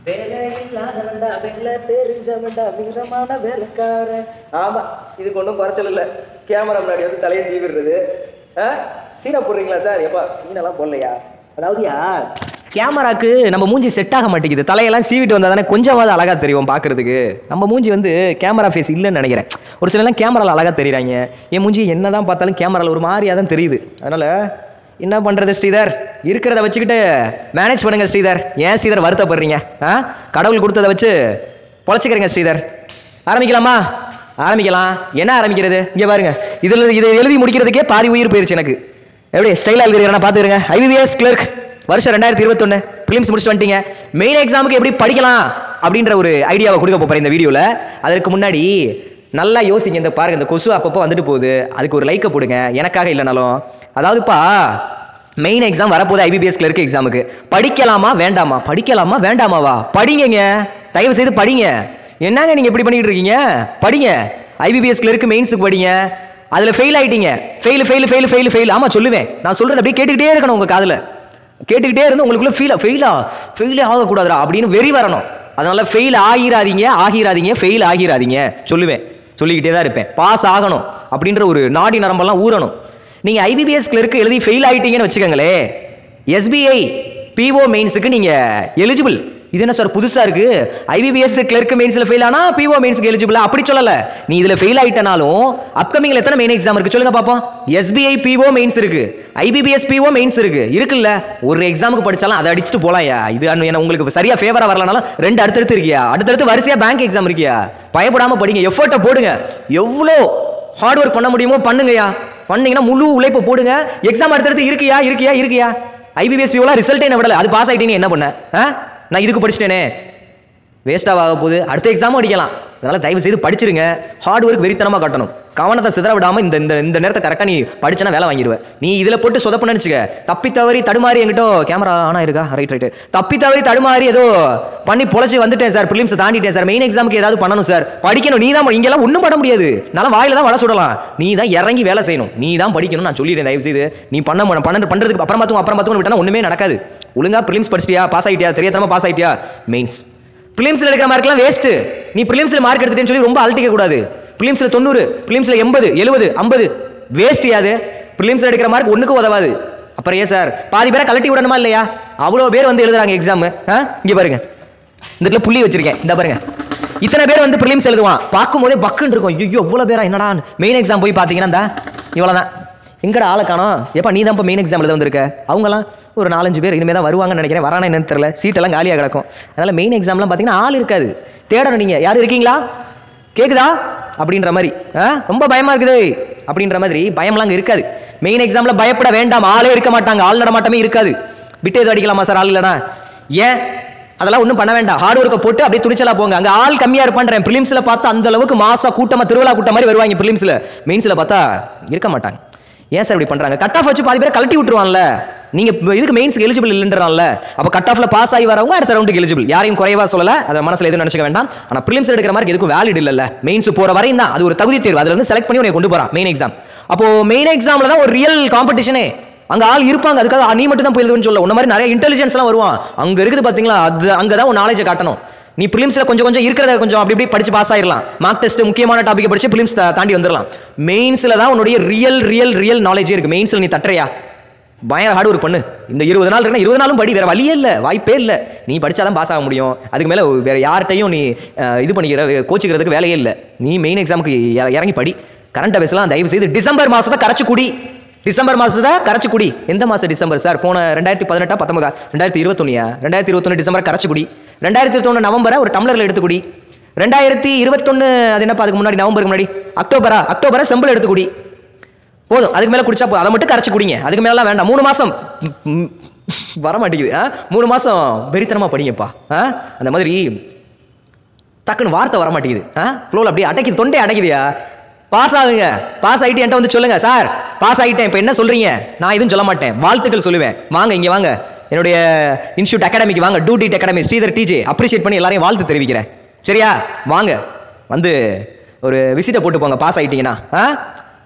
வேலை இல்லாதவன்டா வேலை தெரிஞ்சவன்டா வீரமான வேலைக்காரன் ஆமா இதுக்கு ஒன்றும் குறைச்சல் இல்லை கேமரா முன்னாடி வந்து தலையை சீவிடுறது ஆ சீனை போடுறீங்களா சார் எப்பா சீனெல்லாம் போடலையா அதாவதுயா கேமராக்கு நம்ம மூஞ்சி செட் ஆக மாட்டேங்குது தலையெல்லாம் சீவிட்டு வந்தால் தானே கொஞ்சமாவது அழகாக தெரியும் பார்க்கறதுக்கு நம்ம மூஞ்சி வந்து கேமரா ஃபேஸ் இல்லைன்னு நினைக்கிறேன் ஒரு சிலர்லாம் கேமராவில் அழகாக தெரியுறாங்க என் மூஞ்சி என்ன தான் பார்த்தாலும் கேமராவில் ஒரு மாதிரியாக தான் தெரியுது அதனால் என்ன பண்ணுறது ஸ்ரீதர் இருக்கிறத வச்சுக்கிட்டு மேனேஜ் பண்ணுங்க ஸ்ரீதர் ஏன் ஸ்ரீதர் வருத்தப்படுறீங்க ஆ கடவுள் கொடுத்ததை வச்சு பொழைச்சிக்கிறீங்க ஸ்ரீதர் ஆரம்பிக்கலாமா ஆரம்பிக்கலாம் என்ன ஆரம்பிக்கிறது இங்கே பாருங்க இதில் இதை எழுதி முடிக்கிறதுக்கே பாதி உயிர் போயிருச்சு எனக்கு எப்படி ஸ்டைலாக எழுதுறேன் பார்த்துக்கிறேங்க ஐபிபிஎஸ் கிளர்க் வருஷம் ரெண்டாயிரத்தி இருபத்தொன்று ஃபிலிம்ஸ் முடிச்சுட்டு வந்துட்டீங்க மெயின் எக்ஸாமுக்கு எப்படி படிக்கலாம் அப்படின்ற ஒரு ஐடியாவை கொடுக்க போகிறேன் இந்த வீடியோவில் அதற்கு முன்னாடி நல்லா யோசிங்க இந்த பாருங்க இந்த கொசு அப்பப்போ வந்துட்டு போகுது அதுக்கு ஒரு லைக்கை போடுங்க எனக்காக இல்லைனாலும் அதாவதுப்பா மெயின் எக்ஸாம் வரப்போகுது ஐபிபிஎஸ் கிளர்க் எக்ஸாமுக்கு படிக்கலாமா வேண்டாமா படிக்கலாமா வேண்டாமாவா படிங்கங்க தயவு செய்து படிங்க என்னங்க நீங்கள் இப்படி பண்ணிட்டு இருக்கீங்க படிங்க ஐபிபிஎஸ் கிளர்க்கு மெயின்ஸுக்கு படிங்க அதில் ஃபெயில் ஆயிட்டீங்க fail fail fail fail fail ஆமாம் சொல்லுவேன் நான் சொல்கிறது அப்படியே கேட்டுக்கிட்டே இருக்கணும் உங்கள் காதில் கேட்டுக்கிட்டே இருந்து உங்களுக்குள்ள ஃபீல் ஃபெயிலா ஃபெயிலே ஆகக்கூடாதுடா அப்படின்னு வெறி வரணும் அதனால ஃபெயில் ஆகிராதீங்க ஆகிராதீங்க ஃபெயில் ஆகிராதீங்க சொல்லுவேன் சொல்லிக்கிட்டே தான் இருப்பேன் பாஸ் ஆகணும் அப்படின்ற ஒரு நாடி நரம்பெல்லாம் ஊறணும் நீங்கள் ஐபிபிஎஸ் கிளர்க்கு எழுதி ஃபெயில் ஆயிட்டீங்கன்னு வச்சுக்கோங்களே எஸ்பிஐ பிஓ மெயின்ஸுக்கு நீங்கள் எலிஜிபிள் இது என்ன சார் புதுசாக இருக்கு ஐபிபிஎஸ் கிளர்க் மெயின்ஸில் ஃபெயில் ஆனால் பிஓ மெயின்ஸ்க்கு எலிஜிபிள் அப்படி சொல்லலை நீ இதில் ஃபெயில் ஆயிட்டனாலும் அப்கமிங்கில் எத்தனை மெயின் எக்ஸாம் இருக்கு சொல்லுங்க பார்ப்போம் எஸ்பிஐ பிஓ மெயின்ஸ் இருக்கு ஐபிபிஎஸ் பிஓ மெயின்ஸ் இருக்கு இருக்குல்ல ஒரு எக்ஸாமுக்கு படிச்சாலும் அதை அடிச்சுட்டு போலாம்யா இது அன்னு- என்ன உங்களுக்கு சரியா ஃபேவரா வரலனாலும் ரெண்டு அடுத்தடுத்து இருக்கியா அடுத்தடுத்து வரிசையா பேங்க் எக்ஸாம் இருக்கியா பயப்படாம படிங்க எஃபர்ட்டை போடுங்க எவ்வளோ ஹார்ட் ஒர்க் பண்ண முடியுமோ பண்ணுங்கய்யா பண்ணீங்கன்னா முழு உழைப்பு போடுங்க எக்ஸாம் அடுத்தடுத்து இருக்கியா இருக்கியா இருக்கியா ஐபிபிஎஸ் பிஓலாம் ரிசல்ட்டே என்ன விடல அது பாஸ் ஆயிட்டீங்க என்ன பண்ண ஆ? நான் இதுக்கு படிச்சிட்டேனே வேஸ்ட்டாக ஆக போகுது அடுத்த எக்ஸாமும் அடிக்கலாம் அதனால தயவு செய்து படிச்சிருங்க ஹார்ட் ஒர்க் வெறித்தனமாக காட்டணும் கவனத்தை சிதற விடாம இந்த இந்த இந்த நேரத்தை கரெக்டாக நீ படிச்சனா வேலை வாங்கிடுவ நீ இதில் போட்டு சொதப்புன்னு நினச்சிக்க தப்பி தவறி தடுமாறி என்கிட்ட கேமரா ஆனா இருக்கா ரைட் ரைட் தப்பி தவறி தடுமாறி ஏதோ பண்ணி பொழைச்சி வந்துட்டேன் சார் ப்ரிலிம்ஸ் தாண்டிட்டேன் சார் மெயின் எக்ஸாமுக்கு ஏதாவது பண்ணணும் சார் படிக்கணும் நீ தான் இங்கெல்லாம் ஒன்றும் பண்ண முடியாது நல்லா வாயில தான் வள சுடலாம் நீ தான் இறங்கி வேலை செய்யணும் நீ தான் படிக்கணும் நான் சொல்லிடுறேன் தயவு செய்து நீ பண்ண மு- பன்னெண்டு பண்ணுறதுக்கு அப்புறம் பார்த்துக்கும் அப்புறம் பார்த்துக்கும் விட்டா ஒன்றுமே நடக்காது ஒழுங்கா ப்ரிலிம்ஸ் படிச்சிட்டியா பாஸ் ஆயிட்டியா தெரியாதனமா பாஸ் ஆயிட்டியா மெயின்ஸ் ப்ரிலிம்ஸில் எடுக்கிற மார்க்லாம் வேஸ்ட்டு நீ ப்ரிலிம்ஸில் மார்க் எடுத்துட்டேன்னு சொல்லி ரொம்ப அழட்டிக்க கூடாது ப்ரிலிம்ஸில் தொண்ணூறு ப்ரிலிம்ஸில் எண்பது எழுபது ஐம்பது வேஸ்ட் யாது ப்ரிலிம்ஸில் எடுக்கிற மார்க் ஒன்றுக்கும் உதவாது அப்புறம் ஏன் சார் பாதி பேரை கலட்டி விடணுமா இல்லையா அவ்வளோ பேர் வந்து எழுதுறாங்க எக்ஸாம் ஆ இங்கே பாருங்க இந்த இடத்துல புள்ளி வச்சிருக்கேன் இந்த பாருங்க இத்தனை பேர் வந்து ப்ரிலிம்ஸ் எழுதுவான் பார்க்கும்போதே பக்குன்னு இருக்கும் ஐயோ இவ்வளோ பேரா என்னடா மெயின் எக்ஸாம் போய் பார்த்தீங்கன்னா இந்த இவ்வளோதான் எங்கடா ஆளை காணோம் எப்பா நீ தான் இப்போ மெயின் எக்ஸாம் எழுத வந்திருக்க அவங்கலாம் ஒரு நாலஞ்சு பேர் இனிமேல் தான் வருவாங்கன்னு நினைக்கிறேன் வரானா என்னன்னு தெரியல சீட்டெல்லாம் காலியாக கிடக்கும் அதனால் மெயின் எக்ஸாம்லாம் பார்த்தீங்கன்னா ஆள் இருக்காது தேடணும் நீங்கள் யாரும் இருக்கீங்களா கேக்குதா அப்படின்ற மாதிரி ஆ ரொம்ப பயமா இருக்குது அப்படின்ற மாதிரி பயம்லாம் அங்கே இருக்காது மெயின் எக்ஸாமில் பயப்பட வேண்டாம் ஆளே இருக்க மாட்டாங்க ஆள் நடமாட்டமே இருக்காது விட்டு எதுவும் அடிக்கலாமா சார் ஆள் இல்லைனா ஏன் அதெல்லாம் ஒன்றும் பண்ண வேண்டாம் ஹார்ட் ஒர்க்கை போட்டு அப்படியே துணிச்சலா போங்க அங்கே ஆள் கம்மியாக இருப்பான்றேன் ப்ரிலிம்ஸில் பார்த்தா அந்த அளவுக்கு மாசா கூட்டமாக திருவிழா கூட்டம் மாதிரி வருவாங்க ப்ரிலிம்ஸில் மெயின்ஸில் பார்த்தா இருக்க மாட்டாங்க ஏன் சார் இப்படி பண்றாங்க கட் ஆஃப் வச்சு பாதி பேரை கழட்டி விட்டுருவான்ல நீங்க இப்ப இதுக்கு மெயின்ஸ்க்கு எலிஜிபிள் இல்லைன்றான்ல அப்ப கட் ஆஃப்ல பாஸ் ஆகி வரவங்க அடுத்த ரவுண்டுக்கு எலிஜிபிள் யாரையும் குறைவா சொல்லல அதை மனசுல எதுவும் நினைச்சுக்க வேண்டாம் ஆனா ப்ரிலிம்ஸ் எடுக்கிற மாதிரி எதுக்கும் வேலிட் இல்லல்ல மெயின்ஸ் போற வரையும் தான் அது ஒரு தகுதி தேர்வு அதுல இருந்து செலக்ட் பண்ணி உன்னை கொண்டு போறான் மெயின் எக்ஸாம் அப்போ மெயின் எக்ஸாம்ல தான் ஒரு ரியல் காம்படிஷனே அங்க ஆள் இருப்பாங்க அதுக்காக நீ மட்டும் தான் போய் எழுதுன்னு சொல்ல உன்ன மாதிரி நிறைய இன்டெலிஜென்ஸ் எல்லாம் வருவான் அங்க இருக்குது பாத்தீங்களா அது அங்க தான் உன் நாலேஜை காட்டணும் நீ பிலிம்ஸ்ல கொஞ்சம் கொஞ்சம் இருக்கிறத கொஞ்சம் அப்படி இப்படி படிச்சு பாஸ் ஆயிரலாம் மார்க் டெஸ்ட் முக்கியமான டாபிக் படிச்சு பிலிம்ஸ் தாண்டி வந்துடலாம் மெயின்ஸ்ல தான் உன்னுடைய ரியல் ரியல் ரியல் நாலேஜே இருக்கு மெயின்ஸ்ல நீ தட்டுறியா பயங்கர ஹார்ட் ஒர்க் பண்ணு இந்த இருபது நாள் இருக்குன்னா இருபது நாளும் படி வேற வழியே இல்லை வாய்ப்பே இல்லை நீ படிச்சாதான் பாஸ் ஆக முடியும் அதுக்கு மேலே வேற யார்கிட்டையும் நீ அஹ், இது பண்ணிக்கிற கோச்சிக்கிறதுக்கு வேலையே இல்லை நீ மெயின் எக்ஸாமுக்கு இறங்கி படி கரண்ட் அஃபேர்ஸ்லாம் தயவு செய்து டிசம்பர் மாசத்தை கரைச்சு குடி டிசம்பர் மாசத்தை கரைச்சு குடி எந்த மாசம் டிசம்பர் சார் போன ரெண்டாயிரத்தி பதினெட்டா பத்தொன்பதா ரெண்டாயிரத்தி இருபத்தொன்னியா ரெண்டாயிரத்தி இருபத்தொன்னு டிசம்பர் கரைச்சு குடி ரெண்டாயிரத்தி இருபத்தொன்னு நவம்பரை ஒரு டம்ளரில் எடுத்து குடி ரெண்டாயிரத்தி இருபத்தொன்னு அது என்னப்பா அதுக்கு முன்னாடி நவம்பருக்கு முன்னாடி அக்டோபரா அக்டோபரை செம்பிள் எடுத்து குடி போதும் அதுக்கு மேல குடிச்சா போதும் அதை மட்டும் கரைச்சு குடிங்க அதுக்கு மேலாம் வேண்டாம் மூணு மாசம் ம், வர மாட்டேங்குது ஆ? மூணு மாசம் வெறித்தனமா படிங்கப்பா ஆ? அந்த மாதிரி டக்குன்னு வார்த்தை வர மாட்டேங்குது ஃப்ளோவில் அப்படியே அடைக்குது தொண்டை அடைக்குதுயா பாஸ் ஆகுங்க பாஸ் ஆகிட்டு என்கிட்ட வந்து சொல்லுங்க சார் பாஸ் ஆகிட்டேன் இப்போ என்ன சொல்றீங்க நான் எதுவும் சொல்ல மாட்டேன் வாழ்த்துக்கள் சொல்லுவேன் வாங்க இங்கே வாங்க என்னுடைய இன்ஸ்டியூட் அகாடமிக்கு வாங்க two dit academy Sridhar DJ appreciate பண்ணி எல்லாரையும் வாழ்த்து தெரிவிக்கிறேன் சரியா வாங்க வந்து ஒரு விசிட்டை போட்டு போங்க பாஸ் ஆகிட்டீங்கன்னா ஆ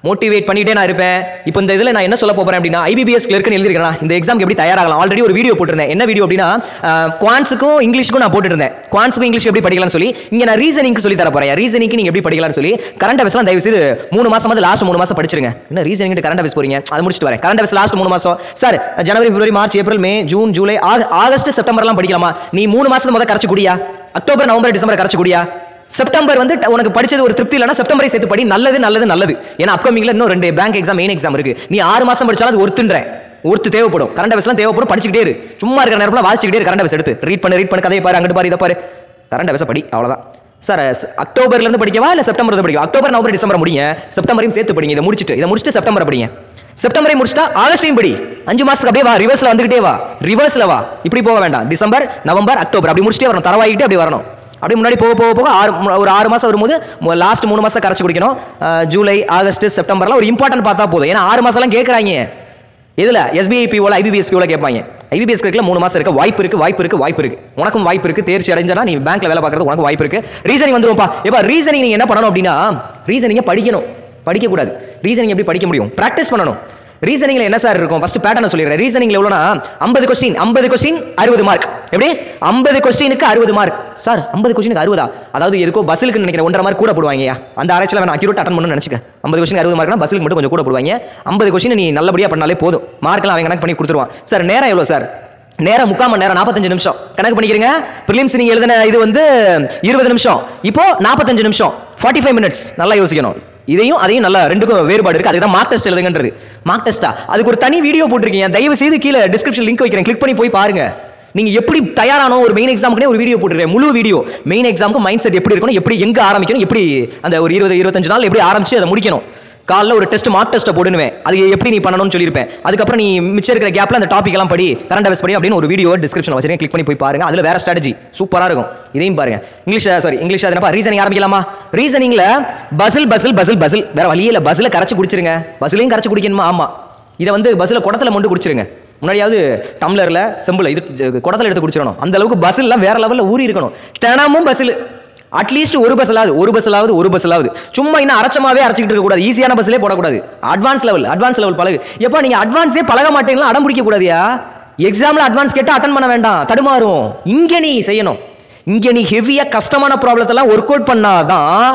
மோட்டிவேட் பண்ணிட்டே நான் இருப்பேன் இப்போ இந்த இதில் நான் என்ன சொல்ல போறேன் அப்படின்னா ஐபிபிஎஸ் கிளர்க்குன்னு எழுதிருக்கேன் இந்த எக்ஸாம் எப்படி தயாராகலாம் ஆல்ரெடி ஒரு வீடியோ போட்டிருந்தேன் என்ன வீடியோ அப்படின்னா குவான்ஸுக்கும் இங்கிலீஷுக்கும் நான் போட்டுட்டு இருந்தேன் குவான்ஸுக்கும் இங்கிலீஷ் எப்படி படிக்கலாம்னு சொல்லி இங்க நான் ரீசனிங்க்கு சொல்லி தர போறேன் ரீசனிங்க்கு நீங்க எப்படி படிக்கலாம்னு சொல்லி கரண்ட் அஃபேர்ஸ்லாம் தயவு செய்து மூணு மாசம் வந்து லாஸ்ட் மூணு மாசம் படிச்சிருங்க என்ன ரீசனிங் கரண்ட் அஃபேர்ஸ் போறீங்க அது முடிச்சுட்டு வரேன் கரண்ட் அஃபேர்ஸ் லாஸ்ட் மூணு மாசம் சார் ஜனவரி பிப்ரவரி மார்ச் ஏப்ரல் மே ஜூன் ஜூலை ஆக- ஆகஸ்ட் செப்டம்பர்லாம் படிக்கலாமா நீ மூணு மாசத்து முதல்ல கரைச்சு குடியா அக்டோபர் நவம்பர் டிசம்பர் கரைச்சு குடியா செப்டம்பர் வந்து ட- உனக்கு படிச்சது ஒரு திருப்தி இல்லைனா செப்டம்பரை சேர்த்து படி நல்லது நல்லது நல்லது ஏன்னா அப்கமிங்ல இன்னும் ரெண்டு பேங்க் எக்ஸாம் மெயின் எக்ஸாம் இருக்கு நீ ஆறு மாசம் படிச்சாலும் அது ஒருத்துன்றேன் ஒருத்து தேவைப்படும் கரண்ட் அஃபேர்ஸ்லாம் தேவைப்படும் படிச்சுக்கிட்டே இரு சும்மா இருக்கிற நேரத்தில் வாசிச்சுக்கிட்டே இரு கரண்ட் அஃபேர்ஸ் எடுத்து ரீட் பண்ணு ரீட் பண்ணு கதையை பாரு அங்கிட்டு பாரு இதை பாரு கரண்ட் அஃபேர்ஸ் படி அவ்வளவுதான் சார் அக்டோபர்ல இருந்து படிக்கவா இல்ல செப்டம்பர் இருந்து படிக்கவா அக்டோபர் நவம்பர் டிசம்பர் முடிங்க செப்டம்பரையும் சேர்த்து படிங்க இதை முடிச்சிட்டு இதை முடிச்சிட்டு செப்டம்பர் படிங்க செப்டம்பரை முடிச்சிட்டா ஆகஸ்டையும் படி அஞ்சு மாசத்துக்கு அப்படியே வா ரிவர்ஸ்ல வந்துகிட்டே வா ரிவர்ஸ்ல வா இப்படி போக வேண்டாம் டிசம்பர் நவம்பர் அக்டோபர் அப்படி முடிச்சிட்டே வரணும் தரவாயிட்டு அப்படி வரணும் அப்படியே முன்னாடி போக போக போக ஆறு மு- ஒரு ஆறு மாசம் வரும்போது லாஸ்ட் மூணு மாசத்தை கரைச்சு குடிக்கணும் அஹ், ஜூலை ஆகஸ்ட் செப்டம்பர்லாம் ஒரு இம்பார்ட்டன்ட் பார்த்தா போதும் ஏன்னா ஆறு மாசம்லாம் கேட்குறாங்க இதுல எஸ்பிஐ பிஓல ஐபிபிஎஸ் பிஓல கேட்பாங்க ஐபிபிஎஸ் கிளர்க்ல மூணு மாசம் இருக்கு வாய்ப்பு இருக்கு வாய்ப்பு இருக்கு வாய்ப்பு இருக்கு உனக்கும் வாய்ப்பு இருக்கு தேர்ச்சி அடைஞ்சனா நீ பேங்க்ல வேலை பார்க்கறது உனக்கு வாய்ப்பு இருக்கு ரீசனிங் வந்துரும்ப்பா எப்பா ரீசனிங் நீங்க என்ன பண்ணணும் அப்படின்னா ரீசனிங்க படிக்கணும் படிக்க கூடாது ரீசனிங் எப்படி படிக்க முடியும் பிராக்டிஸ் பண்ணணும் ரீசனிங்ல என்ன சார் இருக்கும் ஃபர்ஸ்ட் பேட்டர்ன் சொல்லிடுறேன் ரீசனிங்ல எவ்வளோனா ஐம்பது கொஸ்டின் ஐம்பது கொஸ்டின் அறுபது மார்க் எப்படி ஐம்பது கொஸ்டினுக்கு அறுபது மார்க் சார் ஐம்பது கொஸ்டினுக்கு அறுபதா அதாவது எதுக்கோ பஸ்ஸுக்கு நினைக்கிறேன் ஒன்றரை மார்க் கூட போடுவாங்கயா அந்த ஆராய்ச்சியில் வேணும் அக்யூரேட் அட்டன் பண்ணணும்னு நினச்சிக்க ஐம்பது கொஸ்டின் அறுபது மார்க்னா பஸ்ஸுக்கு மட்டும் கொஞ்சம் கூட போடுவாங்க ஐம்பது கொஸ்டின் நீ நல்லபடியாக பண்ணாலே போதும் மார்க்லாம் அவன் கணக்கு பண்ணி கொடுத்துருவான் சார் நேரம் எவ்வளோ சார் நேரம் முக்கால் மணி நேரம் நாற்பத்தஞ்சு நிமிஷம் கணக்கு பண்ணிக்கிறீங்க ப்ரிலிம்ஸ் நீங்க எழுதின இது வந்து இருபது நிமிஷம் இப்போ நாற்பத்தஞ்சு நிமிஷம் ஃபார்ட்டி ஃபைவ் மினிட்ஸ் நல்லா யோசிக்கணும் இதையும் அதையும் நல்லா ரெண்டுக்கும் வேறுபாடு இருக்கு அதுக்கு தான் மார்க் டெஸ்ட் எழுதுங்கன்றது மார்க் டெஸ்டா அதுக்கு ஒரு தனி வீடியோ போட்டிருக்கீங்க தயவு செய்து கீழே டிஸ்கிரிப்ஷன் லிங்க் வைக்கிறேன் கிளிக் பண்ணி போய் பாருங்க நீங்க எப்படி தயாரானோ ஒரு மெயின் எக்ஸாமுக்குனே ஒரு வீடியோ போட்டுருக்கேன் முழு வீடியோ மெயின் எக்ஸாமுக்கு மைண்ட் செட் எப்படி இருக்கணும் எப்படி எங்க ஆரம்பிக்கணும் எப்படி அந்த ஒரு இருபது இருபத்தஞ்சு நாள் எப்படி ஆரம்பிச்சு அதை முடிக்கணும் காலைல ஒரு டெஸ்ட் மார்க் டெஸ்ட்டை போடுனுவேன் அது எப்படி நீ பண்ணணும்னு சொல்லியிருப்பேன் அதுக்கப்புறம் நீ மிச்சம் இருக்கிற கேப்ல அந்த டாபிக் எல்லாம் படி கரண்ட் அஃபேர்ஸ் படி அப்படின்னு ஒரு வீடியோ டிஸ்கிரிப்ஷன் வச்சிருக்கேன் கிளிக் பண்ணி போய் பாருங்க அதுல வேற ஸ்ட்ராட்டஜி சூப்பரா இருக்கும் இதையும் பாருங்க இங்கிலீஷ் சாரி இங்கிலீஷ் அது என்னப்பா ரீசனிங் ஆரம்பிக்கலாமா ரீசனிங்ல பசில் பசில் பசில் பசில் வேற வழியே இல்ல பஸ்ல கரைச்சு குடிச்சிருங்க பஸ்லையும் கரைச்சு குடிக்கணுமா ஆமா இதை வந்து பஸ்ல குடத்துல மொண்டு குடிச்சிருங்க முன்னாடியாவது டம்ளர்ல செம்புல இது ஜ- குடத்துல எடுத்து குடிச்சிடணும் அந்த அளவுக்கு பஸ்லாம் வேற லெவல்ல ஊறி இருக்கணும் தினமும் பஸ்ஸில் அட்லீஸ்ட் ஒரு பஸ்ஸாவது ஒரு பஸ்ஸாவது ஒரு பஸ்ஸாவது சும்மா இன்னும் அரைச்சமாவே அரைச்சிக்கிட்டு இருக்க கூடாது ஈஸியான பஸ்ஸிலே போடக்கூடாது அட்வான்ஸ் லெவல் அட்வான்ஸ் லெவல் பழகு எப்போ நீங்க அட்வான்ஸே பழக மாட்டீங்களா அடம் பிடிக்க கூடாதியா எக்ஸாம்ல அட்வான்ஸ் கேட்டா அட்டன் பண்ண வேண்டாம் தடுமாறும் இங்க நீ செய்யணும் இங்க நீ ஹெவியா கஷ்டமான ப்ராப்ளத்தெல்லாம் ஒர்க் அவுட் பண்ணாதான்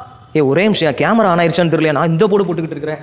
ஏ ஒரே நிமிஷம் கேமரா ஆன் ஆயிருச்சான்னு தெரியல நான் இந்த போடு போட்டுக்கிட்டு இருக்கிறேன்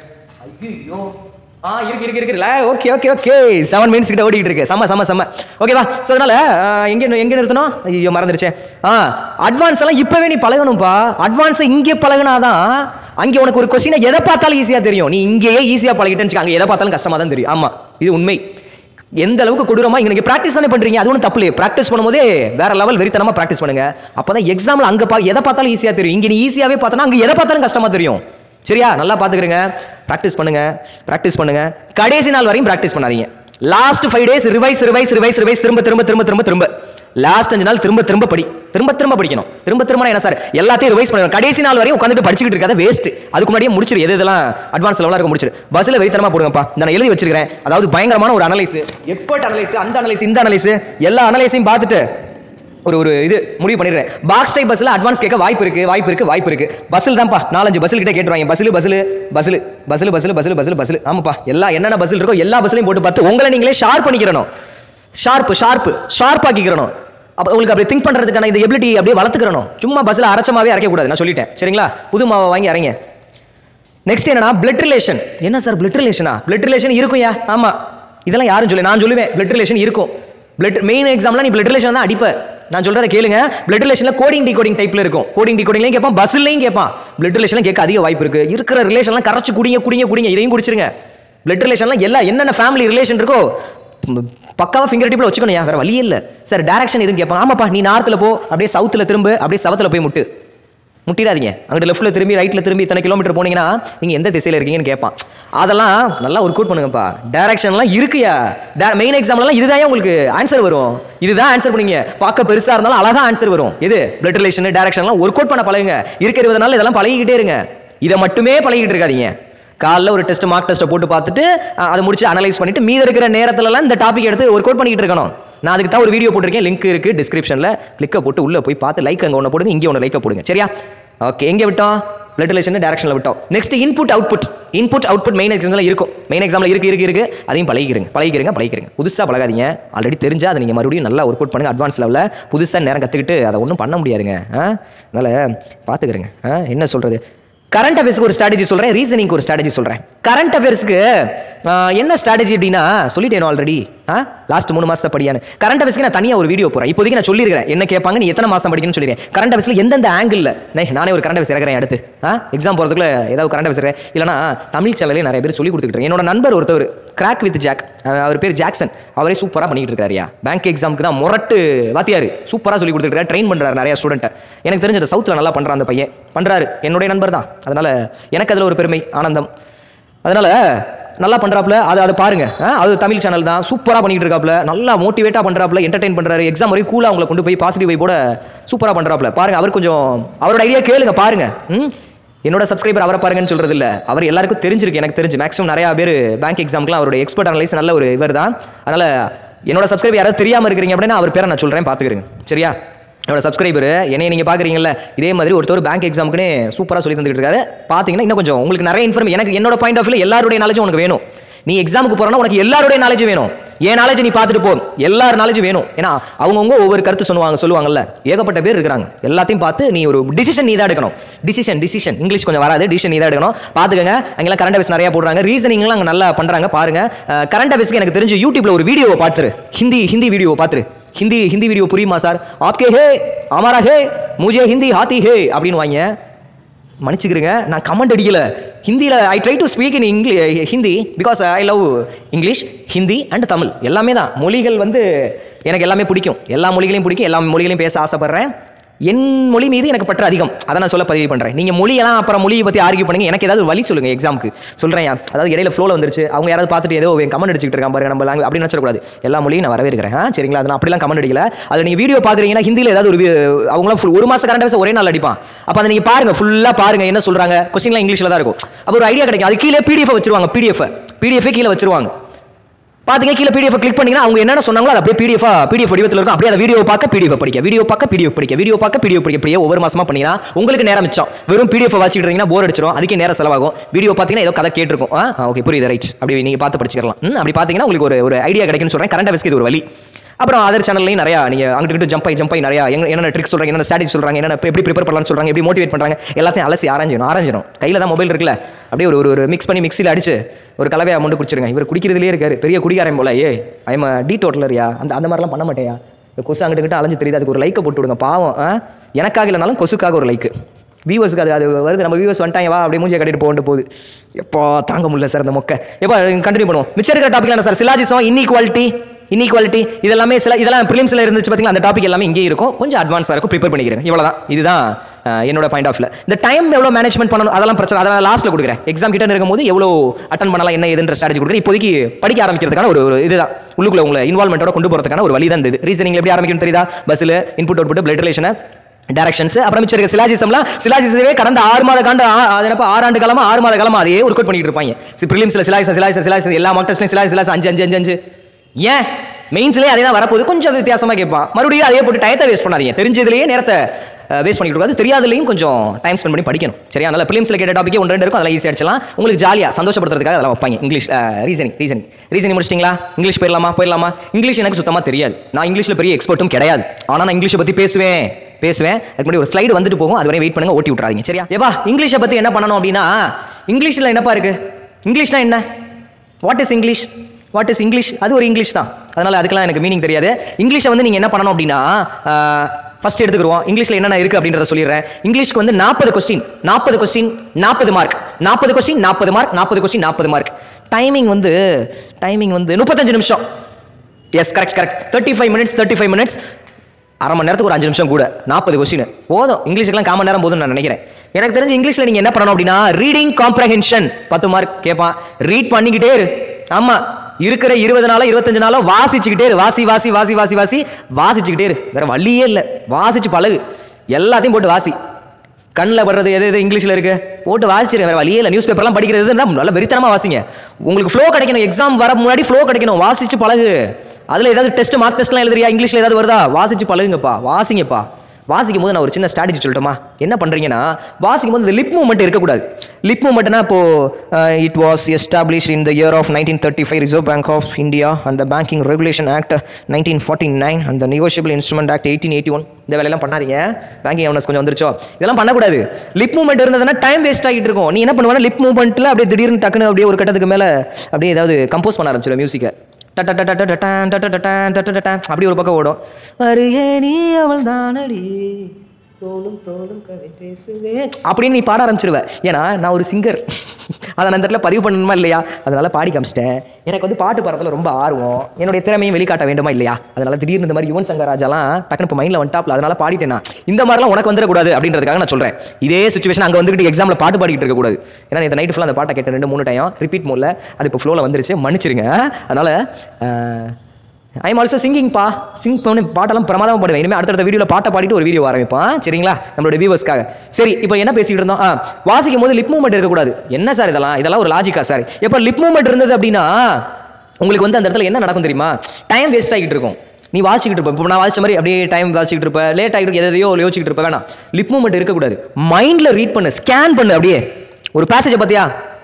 ஐயோ ஆ இருக்கு இருக்கு இருக்குல்ல okay okay okay seven minutes கிட்ட ஓடிக்கிட்டு இருக்கு செம்ம செம்ம செம்ம ஓகேவா ஸோ அதனால ஆ, எங்க எங்க நிறுத்தணும் ஐயோ மறந்துருச்சேன் ஆ அட்வான்ஸ் எல்லாம் இப்பவே நீ பழகணும்ப்பா அட்வான்ஸ் இங்கே பழகுனாதான் அங்கே உனக்கு ஒரு கொஸ்டினை எதை பார்த்தாலும் ஈஸியா தெரியும் நீ இங்கேயே ஈஸியா பழகிட்டேன்னு வச்சுக்க, அங்க எதை பார்த்தாலும் கஷ்டமா தான் தெரியும் ஆமா இது உண்மை எந்த அளவுக்கு கொடூரமா இங்க நீங்க பிராக்டிஸ் தானே பண்றீங்க அது ஒன்றும் தப்பு இல்லையே பிராக்டிஸ் பண்ணும்போதே வேற லெவல் வெறித்தனமா பிராக்டிஸ் பண்ணுங்க அப்பதான் எக்ஸாம்ல அங்க பா எதை பார்த்தாலும் ஈஸியா தெரியும் இங்க நீ ஈஸியாவே பார்த்தனா அங்க எதை பார்த்தாலும் கஷ்டமா தெரியும் சரியா நல்லா பாத்துக்கிறங்க பிராக்டிஸ் பண்ணுங்க பிராக்டிஸ் பண்ணுங்க கடைசி நாள் வரையும் பிராக்டிஸ் பண்ணாதீங்க last five days revise revise revise revise திரும்ப திரும்ப திரும்ப திரும்ப திரும்ப லாஸ்ட் அஞ்சு நாள் திரும்ப திரும்ப படி திரும்ப திரும்ப படிக்கணும் திரும்ப திரும்ப என்ன சார் எல்லாத்தையும் ரிவைஸ் பண்ணணும் கடைசி நாள் வரையும் உட்காந்துட்டு படிச்சுக்கிட்டு இருக்காத வேஸ்ட் அதுக்கு முன்னாடியே முடிச்சிரு எது இதெல்லாம் அட்வான்ஸ் லெவலாக இருக்க முடிச்சிரு பஸ்ஸில் வெறித்தனமா போடுங்கப்பா இதை நான் எழுதி வச்சிருக்கிறேன் அதாவது பயங்கரமான ஒரு அனலைஸ் எக்ஸ்பர்ட் அனலைஸ் அந்த அனலைஸ் இந்த அனலைஸ் எல்லா அனலைஸையும் பார்த்துட்டு ஒரு ஒரு இது முடிவு பண்ணிடுறேன் பாக்ஸ் டைப் பஸ்ல அட்வான்ஸ் கேட்க வாய்ப்பு இருக்கு வாய்ப்பு இருக்கு வாய்ப்பு இருக்கு பஸ்ஸில் தான்ப்பா நாலஞ்சு பஸ்ஸில் கிட்ட கேட்டுருவாங்க பஸ்ஸில் பஸ்ஸில் பஸ்ஸில் பஸ்ஸில் பஸ்ஸில் பஸ்ஸில் பஸ்ஸில் பஸ்ஸில் ஆமாப்பா எல்லா என்னென்ன பஸ்ஸில் இருக்கோ எல்லா பஸ்லையும் போட்டு பார்த்து உங்களை நீங்களே ஷார்ப் பண்ணிக்கிறணும் ஷார்ப் ஷார்ப் ஷார்ப் ஆக்கிக்கிறணும் அப்போ உங்களுக்கு அப்படி திங்க் பண்றதுக்கான இந்த எபிலிட்டி அப்படியே வளர்த்துக்கிறணும் சும்மா பஸ்ஸில் அரைச்சமாவே அரைக்க கூடாது நான் சொல்லிட்டேன் சரிங்களா புது மாவை வாங்கி அரைங்க நெக்ஸ்ட் என்னன்னா பிளட் ரிலேஷன் என்ன சார் பிளட் ரிலேஷனா பிளட் ரிலேஷன் இருக்கும்யா ஆமா இதெல்லாம் யாரும் சொல்லு நான் சொல்லுவேன் பிளட் ரிலேஷன் இருக்கும் பிளட் மெயின் எக்ஸாம்ல நீ பிளட் ரிலேஷன் தான் அடிப்ப நான் சொல்றத கேளுங்க பிளட் ரிலேஷன்ல கோடிங் டிகோடிங் டைப்ல இருக்கும் கோடிங் டிகோடிங்லையும் கேட்பான் பஸ்லையும் கேட்பான் பிளட் ரிலேஷன்ல கேட்க அதிக வாய்ப்பு இருக்கு இருக்கிற ரிலேஷன்லாம் கரைச்சு குடிங்க குடிங்க குடிங்க இதையும் குடிச்சிருங்க பிளட் ரிலேஷன்லாம் எல்லா என்னென்ன ஃபேமிலி ரிலேஷன் இருக்கோ ம், பக்காவா ஃபிங்கர் டிப்ல வச்சுக்கணும் வேற வழியே இல்ல சார் டைரக்ஷன் எதுவும் கேட்பான் ஆமாப்பா நீ நார்த்ல போ அப்படியே சவுத்துல திரும்ப அப்படியே சவத்துல போய் முட்டு முட்டிடாதீங்க அங்கிட்டு லெஃப்ட்ல திரும்பி ரைட்ல திரும்பி இத்தனை கிலோமீட்டர் போனீங்கன்னா நீங்க எந்த திசையில இருக்கீங்கன்னு கேட்பான் அதெல்லாம் நல்லா ஒர்க் அவுட் பண்ணுங்கப்பா டைரக்ஷன்லாம் இருக்குயா மெயின் எக்ஸாம்லாம் இதுதான் உங்களுக்கு ஆன்சர் வரும் இதுதான் ஆன்சர் பண்ணீங்க பார்க்க பெருசா இருந்தாலும் அழகா ஆன்சர் வரும் எது பிளட் ரிலேஷன் டைரக்ஷன்லாம் ஒர்க் அவுட் பண்ண பழகுங்க இருக்க இருபது நாள் இதெல்லாம் பழகிக்கிட்டே இருங்க இதை மட்டுமே பழகிட்டு இருக்காதீங்க காலைல ஒரு டெஸ்ட் மார்க் டெஸ்ட்டை போட்டு பார்த்துட்டு அஹ், அதை முடிச்சு அனலைஸ் பண்ணிட்டு மீதி இருக்கிற நேரத்துலலாம் இந்த டாபிக் எடுத்து ஒர்க் அவுட் பண்ணிட்டு இருக்கணும் நான் அதுக்கு தான் ஒரு வீடியோ போட்டிருக்கேன் லிங்க் இருக்கு டிஸ்கிரிப்ஷனில் கிளிக்கை போட்டு உள்ள போய் பார்த்து லைக் அங்கே ஒன்று போடுங்க இங்கே ஒன்று லைக்கை போடுங்க சரியா ஓகே எங்கே விட்டோம் பிளட் ரிலேஷன் டேரக்ஷனில் விட்டோம் next input output input output main எக்ஸாம்ல இருக்கும் மெயின் எக்ஸாம்ல இருக்கு இருக்கு இருக்கு அதையும் பழகிக்கிறங்க பழகிக்கிறங்க பழகிக்கிறங்க புதுசாக பழகாதீங்க ஆல்ரெடி தெரிஞ்சா அதை நீங்கள் மறுபடியும் நல்லா ஒர்க் அவுட் பண்ணுங்க அட்வான்ஸ் லெவலில் புதுசாக நேரம் கற்றுக்கிட்டு அதை ஒன்றும் பண்ண முடியாதுங்க ஆ அதனால் பார்த்துக்கிறேங்க ஆ என்ன சொல்கிறது கரண்ட் அஃபேர்ஸ்க்கு ஒரு ஸ்ட்ராட்டஜி சொல்கிறேன் ரீசனிங்க்கு ஒரு ஸ்ட்ராட்டஜி சொல்கிறேன் கரண்ட் அஃபேர்ஸ்க்கு என்ன ஸ்ட்ராட்டஜி அப்படின்னா சொல்லிட்டேன் ஆல்ரெடி ஆ லாஸ்ட் மூணு மாதத்தை படியானு கரண்ட் அஃபேர்ஸ்க்கு நான் தனியாக ஒரு வீடியோ போகிறேன் இப்போதைக்கு நான் சொல்லியிருக்கிறேன் என்ன கேட்பாங்க நீ எத்தனை மாதம் படிக்கணும்னு சொல்லிடுறேன் கரண்ட் அஃபேர்ஸில் எந்தெந்த ஆங்கிளில் நானே ஒரு கரண்ட் அஃபேர்ஸ் இறக்குறேன் அடுத்து ஆ எக்ஸாம் போகிறதுக்குள்ள ஏதாவது கரண்ட் அஃபேர்ஸ் இறக்குறேன் இல்லைனா தமிழ் சேனலே நிறைய பேர் சொல்லி கொடுத்துக்கிட்டு என்னோட நண்பர் ஒருத்தவர் கிராக் வித் ஜாக் அவர் பேர் ஜாக்சன் அவரே சூப்பராக பண்ணிட்டு இருக்காருயா பேங்க் எக்ஸாமுக்கு தான் முரட்டு வாத்தியார் சூப்பராக சொல்லி கொடுத்துருக்காரு ட்ரெயின் பண்ணுறாரு நிறைய ஸ்டூடெண்ட்டை எனக்கு தெரிஞ்ச சவுத்தில் நல்லா பண்ணுறான் அந்த பையன் பண்ணுறாரு என்னுடைய நண்பர் தான் அதனால் எனக்கு அதில் ஒரு பெருமை ஆனந்தம் அதனால் நல்லா பண்ணுறாப்புல அதை அதை பாருங்க ஆ, அது தமிழ் சேனல் தான் சூப்பராக பண்ணிட்டு இருக்காப்புல நல்லா மோட்டிவேட்டாக பண்ணுறாப்புல என்டர்டைன் பண்ணுறாரு எக்ஸாம் வரைக்கும் கூலாக அவங்களை கொண்டு போய் பாசிட்டிவ் வைப்போட சூப்பராக பண்ணுறாப்புல பாருங்க அவர் கொஞ்சம் அவரோட ஐடியா கேளுங்க பாருங்க ம் என்னோட சப்ஸ்கிரைபர் அவரை பாருங்கன்னு சொல்றது இல்ல அவர் எல்லாருக்கும் தெரிஞ்சிருக்கு எனக்கு தெரிஞ்சு மேக்ஸிமம் நிறைய பேர் பேங்க் எக்ஸாம்க்குலாம் அவரோட எக்ஸ்பர்ட் அனலைஸ் நல்ல ஒரு இவர் தான் அதனால என்னோட சப்ஸ்கிரைபர் யாராவது தெரியாம இருக்கிறீங்க அப்படின்னா அவர் பேரை நான் சொல்றேன் பாத்துக்கிறேங்க சரியா என்னோட சப்ஸ்கிரைபர் என்னைய நீங்க பாக்குறீங்கல்ல இதே மாதிரி ஒருத்தர் பேங்க் எக்ஸாமுக்குனே சூப்பரா சொல்லி தந்துட்டு இருக்காரு பாத்தீங்கன்னா இன்னும் கொஞ்சம் உங்களுக்கு நிறைய இன்ஃபர்மே எனக்கு என்னோட பாயிண்ட் ஆஃப் வியூ எல்லாருடைய நாலேஜும் உனக்கு வேணும் நீ எக்ஸாமுக்கு போறனா உனக்கு எல்லாருடைய நாலேஜ் வேணும் என் நாலேஜ் நீ பார்த்துட்டு போ எல்லார் நாலேஜ் வேணும் ஏன்னா அவங்கவுங்க ஒவ்வொரு கருத்து சொல்லுவாங்க சொல்லுவாங்கல்ல ஏகப்பட்ட பேர் இருக்கிறாங்க எல்லாத்தையும் பார்த்து நீ ஒரு டிசிஷன் நீ தான் எடுக்கணும் டிசிஷன் டிசிஷன் இங்கிலீஷ் கொஞ்சம் வராது டிசிஷன் நீ தான் எடுக்கணும் பார்த்துக்கங்க அங்கெல்லாம் கரண்ட் அஃபேர்ஸ் நிறைய போடுறாங்க ரீசனிங்லாம் அங்கே நல்லா பண்றாங்க பாருங்க கரண்ட் அஃபேர்ஸ்க்கு எனக்கு தெரிஞ்சு யூடியூப்ல ஒரு வீடியோவை பார்த்துரு ஹிந்தி ஹிந்தி வீடியோ பார்த்துரு ஹிந்தி ஹிந்தி வீடியோ புரியுமா சார் ஆப்கே ஹே அமாரா ஹே முஜே ஹிந்தி ஹாத்தி ஹே அப்படின்னு வாங்க மன்னிச்சுக்கிறேங்க நான் கமெண்ட் அடிக்கல ஹிந்தியில் I try to speak in English Hindi because I love English Hindi and Tamil எல்லாமே தான் மொழிகள் வந்து எனக்கு எல்லாமே பிடிக்கும் எல்லா மொழிகளையும் பிடிக்கும் எல்லா மொழிகளையும் பேச ஆசைப்படுறேன் என் மொழி மீது எனக்கு பற்று அதிகம் அதை நான் சொல்ல பதிவு பண்ணுறேன் நீங்கள் மொழியெல்லாம் அப்புறம் மொழியை பற்றி ஆர்கியூ பண்ணுங்க எனக்கு ஏதாவது வழி சொல்லுங்கள் எக்ஸாமுக்கு சொல்கிறேன் அதாவது இடையில ஃப்ளோவில் வந்துருச்சு அவங்க யாராவது பார்த்துட்டு ஏதோ என் கமெண்ட் அடிச்சுட்டு இருக்கான் பாருங்க நம்ம language அப்படி நினச்சிடக்கூடாது எல்லா மொழியும் நான் வரவே இருக்கிறேன் ஆ, சரிங்களா அதை நான் அப்படிலாம் கமெண்ட் அடிக்கல அதை நீங்கள் வீடியோ பார்க்குறீங்கன்னா ஹிந்தியில் ஏதாவது ஒரு வி- அவங்களாம் full ஒரு மாதம் கரண்ட் ஒரே நாள் அடிப்பான் அப்போ அதை நீங்கள் பாருங்க ஃபுல்லாக பாருங்க என்ன சொல்கிறாங்க கொஸ்டின்லாம் இங்கிலீஷில் தான் இருக்கும் அப்போ ஒரு ஐடியா கிடைக்கும் அது கீழே பிடிஎஃப் வச்சிருவாங்க பிடிஎஃப் பிடிஎஃப் கீழே வச்சிருவாங்க பாத்தீங்க கீழே பிடிஎஃப் கிளிக் பண்ணீங்கன்னா அவங்க என்ன சொன்னாங்களோ அது அப்படியே பிடிஎஃப் பிடிஎஃப் வடிவத்தில் இருக்கும் அப்படியே அந்த வீடியோ பார்க்க பிடிஎஃப் படிக்க வீடியோ பார்க்க பிடிஎஃப் படிக்க வீடியோ பார்க்க பிடிஎஃப் படிக்க அப்படியே ஒவ்வொரு மாசமா பண்ணீங்கன்னா உங்களுக்கு நேரம் மிச்சம் வெறும் பிடிஎஃப் வாசிக்கிட்டு இருந்தீங்கன்னா போர் அடிச்சிடும் அதுக்கே நேரம் செலவாகும் வீடியோ பார்த்தீங்கன்னா ஏதோ கதை கேட்டிருக்கும் ஆ ஓகே புரியுது ரைட் அப்படி நீங்க பார்த்து படிச்சுக்கலாம் ம், அப்படி பார்த்தீங்கன்னா உங்களுக்கு ஒரு ஒரு ஐடியா கிடைக்கும்னு சொல்றேன் கரண்ட் அஃபேர்ஸ்க்கு இது ஒரு வழி அப்புறம் அதர் சேனல்லையும் நிறையா நீங்க அங்கிட்டு இங்கிட்டு ஜம்ப் ஆகி ஜம்ப் ஆகி நிறையா எங்க- என்னென்ன ட்ரிக் சொல்றாங்க என்னென்ன ஸ்ட்ராட்டஜி சொல்றாங்க என்னென்ன எப்படி ப்ரிப்பேர் பண்ணலாம்னு சொல்றாங்க எப்படி மோட்டிவேட் பண்றாங்க எல்லாத்தையும் அலசி ஆராய்ஞ்சணும் ஆராய்ஞ்சணும் கையில தான் மொபைல் இருக்குல்ல அப்படியே ஒரு ஒரு- ஒரு மிக்ஸ் பண்ணி மிக்ஸியில் அடிச்சு ஒரு கலவையை அமௌண்ட் குடிச்சிருங்க இவர் குடிக்கிறதுலேயே இருக்காரு பெரிய குடிகாரன் போல ஏ ஐம் டி டோட்டலரியா அந்த அந்த மாதிரிலாம் பண்ண மாட்டேயா இந்த கொசு அங்கிட்டு கிட்ட அலைஞ்சு தெரியுது அதுக்கு ஒரு லைக்கை போட்டு விடுங்க பாவம் ஆ? எனக்காக இல்லைனாலும் கொசுக்காக ஒரு லைக்கு வியூவர்ஸ்க்கு அது அது வருது நம்ம வியூவர்ஸ் வந்துட்டாங்க வா அப்படியே மூஞ்சியை கட்டிட்டு போட்டு போகுது எப்போ தாங்க முடியல சார் அந்த மொக்கை எப்போ கண்டினியூ பண்ணுவோம் மிச்சம் இருக்கிற டாபிக் என்ன சார் சிலாஜிசம் இன்இக்வாலிட்டி இன்இக்வாலிட்டி இதெல்லாமே சில இதெல்லாம் ப்ரிலிம்ஸில் இருந்துச்சு பார்த்தீங்களா அந்த டாபிக் எல்லாமே இங்கே இருக்கும் கொஞ்சம் அட்வான்ஸாக இருக்கும் ப்ரிப்பேர் பண்ணிக்கிறேன் இவ்வளோதான் இதுதான் அஹ், என்னோட பாயிண்ட் ஆஃப்ல இந்த டைம் எவ்வளோ மேனேஜ்மெண்ட் பண்ணணும் அதெல்லாம் பிரச்சனை அதெல்லாம் லாஸ்ட்டில் கொடுக்குறேன் எக்ஸாம் கிட்ட இருக்கும்போது எவ்வளோ அட்டன் பண்ணலாம் என்ன ஏதுன்ற ஸ்ட்ராட்டஜி கொடுக்குறேன் இப்போதைக்கு படிக்க ஆரம்பிக்கிறதுக்கான ஒரு ஒரு இதுதான் உள்ளுக்குள்ள உங்களை இன்வால்மெண்ட்டோட கொண்டு போகிறதுக்கான ஒரு வழி தான் இந்த இது ரீசனிங் எப்படி ஆரம்பிக்கணும் தெரியுதா பஸ்ஸில் இன்புட் அவுட்புட் பிளட் ரிலேஷனை டைரக்ஷன்ஸ் அப்புறம் மிச்சம் இருக்க சிலாஜிசம்லாம் சிலாஜிசமே கடந்த ஆறு மாத காண்டு ஆ- அது என்னப்பா ஆறு ஆண்டு காலமா ஆறு மாத காலமா அதே ஒர்க் அவுட் பண்ணிட்டு இருப்பாங்க ப்ரிலிம்ஸ்ல சிலாஜிசம் சிலாஜிசம் சிலாஜிசம் எல்லா மார்க் டெஸ்ட்லையும் சிலாஜி சிலாஜி அஞ்சு அஞ்சு அஞ்சு அஞ்சு ஏன் மெயின்ஸ்லேயே அதே தான் வரப்போகுது கொஞ்சம் வித்தியாசமா கேட்பான் மறுபடியும் அதே போட்டு டயத்தை வேஸ்ட் பண்ணாதீங்க தெரிஞ்சதுலேயே நேரத்தை வேஸ்ட் பண்ணிட்டு இருக்காது தெரியாதுலையும் கொஞ்சம் டைம் ஸ்பெண்ட் பண்ணி படிக்கணும் சரியா அதனால ப்ரிலிம்ஸ்ல கேட்ட டாபிக் ஒன்று ரெண்டு இருக்கும் அதெல்லாம் ஈஸியாக அடிச்சலாம் உங்களுக்கு ஜாலியாக சந்தோஷப்படுத்துறதுக்காக அதெல்லாம் வைப்பாங்க இங்கிலீஷ் ரீசனிங் ரீசனிங் ரீசனிங் முடிச்சிட்டிங்களா இங்கிலீஷ் போயிடலாமா போயிடலாமா இங்கிலீஷ் எனக்கு சுத்தமாக தெரியாது நான் இங்கிலீஷில் பெரிய எக்ஸ்பர்ட்டும் கிடையாது ஆனால் நான் இங்கிலீஷை பற்றி பேசுவேன் பேசுவேன் அதுக்கு முன்னாடி ஒரு ஸ்லைடு வந்துட்டு போகும் அது வரை வெயிட் பண்ணுங்க ஓட்டி விட்றாதீங்க சரியா ஏப்பா இங்கிலீஷை பற்றி என்ன பண்ணணும் அப்படின்னா இங்கிலீஷில் என்னப்பா இருக்கு இங்கிலீஷ்னா என்ன what is English what is English அது ஒரு இங்கிலீஷ் தான் அதனால அதுக்கெல்லாம் எனக்கு மீனிங் தெரியாது இங்கிலீஷை வந்து நீங்கள் என்ன பண்ணணும் அப்படின்னா ஃபர்ஸ்ட் எடுத்துக்கிறோம் இங்கிலீஷில் என்னென்ன இருக்குது அப்படின்றத சொல்லிடுறேன் இங்கிலீஷ்க்கு வந்து நாற்பது கொஸ்டின் நாற்பது கொஸ்டின் நாற்பது மார்க் நாற்பது கொஸ்டின் நாற்பது மார்க் நாற்பது கொஸ்டின் நாற்பது மார்க் டைமிங் வந்து டைமிங் வந்து முப்பத்தஞ்சு நிமிஷம் yes correct correct thirty five minutes thirty five minutes அரை மணி நேரத்துக்கு ஒரு அஞ்சு நிமிஷம் கூட நாற்பது கொஸ்டின் போதும் இங்கிலீஷ்க்குலாம் காமன் நேரம் போதும்னு நான் நினைக்கிறேன் எனக்கு தெரிஞ்சு இங்கிலீஷில் நீங்கள் என்ன பண்ணணும் அப்படின்னா ரீடிங் காம்ப்ரஹென்ஷன் பத்து மார்க் கேட்பான் ரீட் பண்ணிக்கிட்டே இரு ஆமா இருக்கிற இருபது நாளோ இருபத்தஞ்சு நாளோ வாசிச்சுக்கிட்டே இரு வாசி வாசி வாசி வாசி வாசி வாசிச்சுக்கிட்டே இரு வேற வழியே இல்லை வாசிச்சு பழகு எல்லாத்தையும் போட்டு வாசி கண்ணில் படுறது எது எது இங்கிலீஷில் இருக்கு போட்டு வாசிச்சிரு வேற வழியே இல்லை நியூஸ் பேப்பர்லாம் படிக்கிறது இருந்தா நல்ல வெறித்தனமா வாசிங்க உங்களுக்கு ஃப்ளோ கிடைக்கணும் எக்ஸாம் வர முன்னாடி ஃப்ளோ கிடைக்கணும் வாசிச்சு பழகு அதில் ஏதாவது டெஸ்ட் மார்க் டெஸ்ட்லாம் எழுதுறியா இங்கிலீஷில் ஏதாவது வருதா வாசிச்சு பழகுங்கப்பா வாசிங்கப்பா வாசிக்கும் போது நான் ஒரு சின்ன ஸ்ட்ராட்டஜி சொல்லட்டுமா என்ன பண்ணுறீங்கன்னா வாசிக்கும் போது இந்த லிப் மூவ்மெண்ட் இருக்கக்கூடாது லிப் மூவ்மெண்ட்னா இப்போ it was establish in the year of nineteen thirty five Reserve Bank of India and the Banking Regulation Act nineteen forty nine and Negotiable Instrument Act eighteen eighty one இந்த வேலையெல்லாம் பண்ணாதீங்க banking அவனஸ் கொஞ்சம் வந்துருச்சோ இதெல்லாம் பண்ணக்கூடாது லிப் மூவ்மெண்ட் இருந்ததுன்னா time waste ஆகிட்டு இருக்கும் நீ என்ன பண்ணுவேன்னா லிப் மூவ்மெண்ட்டில் அப்படியே திடீர்னு டக்குன்னு அப்படியே ஒரு கட்டத்துக்கு மேலே அப்படியே ஏதாவது கம்போஸ் பண்ண ஆரம்பிச்சிடும் மியூசிக்கை அப்படி ஒரு பக்கம் ஓடும் அருகே நீ அவள் தானடி தோளும் தோளும் கதை பேசுவே அப்படின்னு நீ பாட ஆரம்பிச்சிருவ ஏன்னா நான் ஒரு சிங்கர் அதை நான் இந்த இடத்துல பதிவு பண்ணணுமா இல்லையா அதனால பாடி காமிச்சிட்டேன் எனக்கு வந்து பாட்டு பாடுறதுல ரொம்ப ஆர்வம் என்னுடைய திறமையும் வெளிக்காட்ட வேண்டுமா இல்லையா அதனால திடீர்னு இந்த மாதிரி யுவன் சங்கர் ராஜாலாம் டக்குனு இப்போ மைண்டில் வந்துட்டாப்ல அதனால பாடிட்டேன் நான் இந்த மாதிரிலாம் உனக்கு வந்துடக்கூடாது அப்படின்றதுக்காக நான் சொல்கிறேன் இதே சுச்சுவேஷன் அங்கே வந்துட்டு எக்ஸாமில் பாட்டு பாடிக்கிட்டு இருக்கக்கூடாது ஏன்னா இந்த நைட்டு ஃபுல்லாக அந்த பாட்டை கேட்டேன் ரெண்டு மூணு டைம் ரிப்பீட் மோடில் அது இப்போ ஃப்ளோவில் வந்துருச்சு மன்னிச்சிருங்க அதனால் ஐ எம் ஆல்சோ சிங்கிங் பா சிங் பண்ணி பாட்டெல்லாம் பிரமாதமாக பாடுவேன் இனிமேல் அடுத்தடுத்த வீடியோவில் பாட்டை பாடிட்டு ஒரு வீடியோ ஆரம்பிப்பான் சரிங்களா நம்மளோட வியூவர்ஸ்க்காக சரி இப்போ என்ன பேசிக்கிட்டு இருந்தோம் ஆ வாசிக்கும் போது லிப் மூவ்மெண்ட் இருக்கக்கூடாது என்ன சார் இதெல்லாம் இதெல்லாம் ஒரு லாஜிக்கா சார் எப்போ லிப் மூவ்மெண்ட் இருந்தது அப்படின்னா உங்களுக்கு வந்து அந்த இடத்துல என்ன நடக்கும் தெரியுமா டைம் வேஸ்ட் ஆகிட்டு இருக்கும் நீ வாசிக்கிட்டு இருப்ப இப்போ நான் வாசிச்ச மாதிரி அப்படியே டைம் வாசிக்கிட்டு இருப்ப லேட் ஆகிட்டு எதையோ யோசிச்சுட்டு இருப்ப வேணாம் லிப் மூவ்மெண்ட் இருக்கக்கூடாது மைண்டில் ரீட் பண்ணு ஸ்கேன் பண்ணு அப்படியே ஒரு பேசேஜை பார்த்தியா